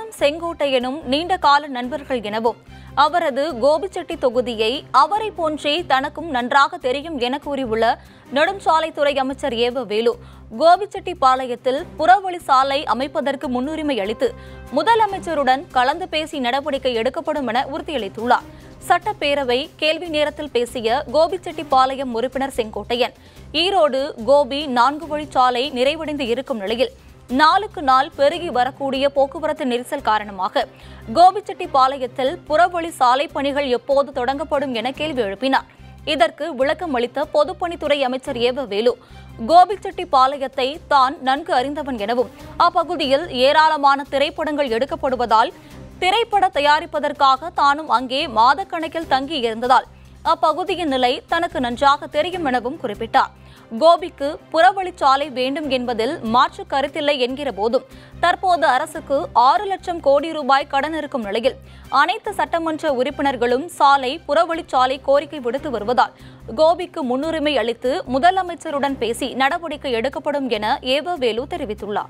கமலம் செங்கோட்டையனும் நீண்ட கால நண்பர்கள் எனவும் அவரது கோபிச்செட்டி தொகுதியை அவரை போன்றே தனக்கும் நன்றாக தெரியும் என கூறியுள்ள நெடுஞ்சாலைத்துறை அமைச்சர் ஏவ வேலு கோபிச்செட்டிப்பாளையத்தில் புறவழி சாலை அமைப்பதற்கு முன்னுரிமை அளித்து முதலமைச்சருடன் கலந்து பேசி நடவடிக்கை எடுக்கப்படும் என உறுதியளித்துள்ளார் சட்டப்பேரவை கேள்வி நேரத்தில் பேசிய கோபிச்செட்டிப்பாளையம் உறுப்பினர் செங்கோட்டையன் ஈரோடு கோபி நான்கு வழிச்சாலை நிறைவடைந்து இருக்கும் நிலையில் நாளுக்கு நாள் பெருகி வரக்கூடிய போக்குவரத்து நெரிசல் காரணமாக கோபிச்செட்டிப்பாளையத்தில் புறவழி சாலை பணிகள் எப்போது தொடங்கப்படும் என கேள்வி எழுப்பினார் இதற்கு விளக்கம் அளித்த பொதுப்பணித்துறை அமைச்சர் ஏவ வேலு கோபிச்செட்டிப்பாளையத்தை தான் நன்கு அறிந்தவன் எனவும் அப்பகுதியில் ஏராளமான திரைப்படங்கள் எடுக்கப்படுவதால் திரைப்பட தயாரிப்பதற்காக தானும் அங்கே மாதக்கணக்கில் தங்கி இருந்ததால் அப்பகுதியின் நிலை தனக்கு நன்றாக தெரியும் எனவும் குறிப்பிட்டார் கோபிக்கு புறவழிச்சாலை வேண்டும் என்பதில் மாற்று கருத்தில்லை என்கிற போதும் தற்போது அரசுக்கு ஆறு லட்சம் கோடி ரூபாய் கடன் இருக்கும் நிலையில் அனைத்து சட்டமன்ற உறுப்பினர்களும் சாலை புறவழிச்சாலை கோரிக்கை விடுத்து வருவதால் கோபிக்கு முன்னுரிமை அளித்து முதலமைச்சருடன் பேசி நடவடிக்கை எடுக்கப்படும் என ஏவ வேலு தெரிவித்துள்ளார்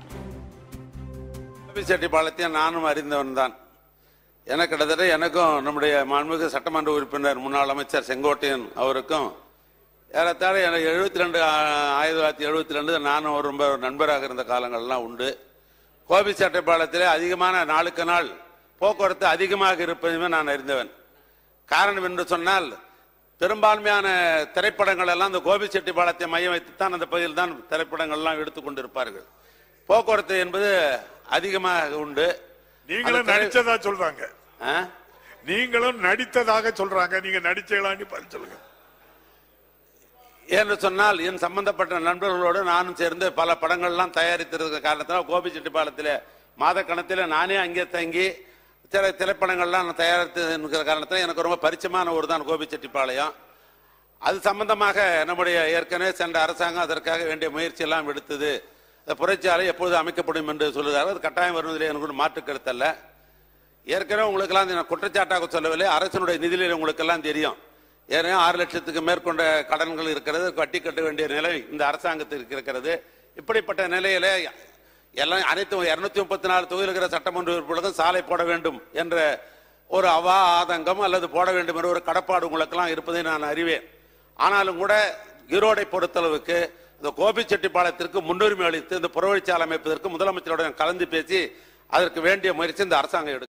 செட்டிப்பாளையத்தையும் நானும் அறிந்தவன் தான் எனக்கு கிட்டத்தட்ட எனக்கும் நம்முடைய மாண்புமிகு சட்டமன்ற உறுப்பினர் முன்னாள் அமைச்சர் செங்கோட்டையன் அவருக்கும் ஏறத்தாழ எனக்கு எழுபத்தி ரெண்டு ஆயிரத்தி தொள்ளாயிரத்தி எழுபத்தி ரெண்டு நானும் ஒரு ரொம்ப நண்பராக இருந்த காலங்கள்லாம் உண்டு கோபி செட்டிப்பாளையத்திலே அதிகமான நாளுக்கு நாள் போக்குவரத்து அதிகமாக இருப்பதுமே நான் அறிந்தவன் காரணம் என்று சொன்னால் பெரும்பான்மையான திரைப்படங்கள் எல்லாம் இந்த கோபி செட்டிப்பாளையத்தை மையம் வைத்துத்தான் அந்த பகுதியில் தான் திரைப்படங்கள்லாம் எடுத்துக் கொண்டிருப்பார்கள் போக்குவரத்து என்பது அதிகமாக உண்டு நீங்களும் அந்த திரை- நடிச்சதா சொல்றாங்க ஆ? நீங்களும் நடித்ததாக சொல்றாங்க நீங்க நடிச்சீங்களான்னு பதில் சொல்லுங்க என்று சொன்னால் என் சம்பந்தப்பட்ட நண்பர்களோடு நானும் சேர்ந்து பல படங்கள்லாம் தயாரித்திருக்கிற காரணத்தினால் கோபிச்செட்டிப்பாளையத்தில் மாத கணத்தில் நானே அங்கே தங்கி சில திரைப்படங்கள்லாம் நான் தயாரித்து இருக்கிற காரணத்தில் எனக்கு ரொம்ப பரிச்சயமான ஊர் தான் கோபிச்செட்டிப்பாளையம் அது சம்பந்தமாக நம்முடைய ஏற்கனவே சென்ற அரசாங்கம் அதற்காக வேண்டிய முயற்சி எல்லாம் எடுத்தது இந்த புரட்சியாலை எப்பொழுது அமைக்கப்படும் என்று சொல்லுகிறார்கள் அது கட்டாயம் வருவதில் எனக்கு ஒரு மாற்று கருத்தல்ல ஏற்கனவே உங்களுக்கெல்லாம் நான் குற்றச்சாட்டாக சொல்லவில்லை அரசனுடைய நிதியில் உங்களுக்கெல்லாம் தெரியும் ஏற்கனவே ஆறு லட்சத்துக்கு மேற்கொண்ட கடன்கள் இருக்கிறது வட்டி கட்ட வேண்டிய நிலை இந்த அரசாங்கத்திற்கு இருக்கிறது இப்படிப்பட்ட நிலையில எல்லாம் அனைத்து இருநூத்தி முப்பத்தி நாலு தொகுதியில் இருக்கிற சட்டமன்ற உறுப்பினர்களுக்கும் சாலை போட வேண்டும் என்ற ஒரு அவா ஆதங்கம் அல்லது போட வேண்டும் என்ற ஒரு கடப்பாடு உங்களுக்கெல்லாம் இருப்பதை நான் அறிவேன் ஆனாலும் கூட ஈரோடை பொறுத்தளவுக்கு இந்த கோபிச்செட்டிப்பாளையத்திற்கு முன்னுரிமை அளித்து இந்த புறவழிச்சாலை அமைப்பதற்கு முதலமைச்சருடன் கலந்து பேசி அதற்கு வேண்டிய முயற்சி இந்த அரசாங்கம் எடுக்கும்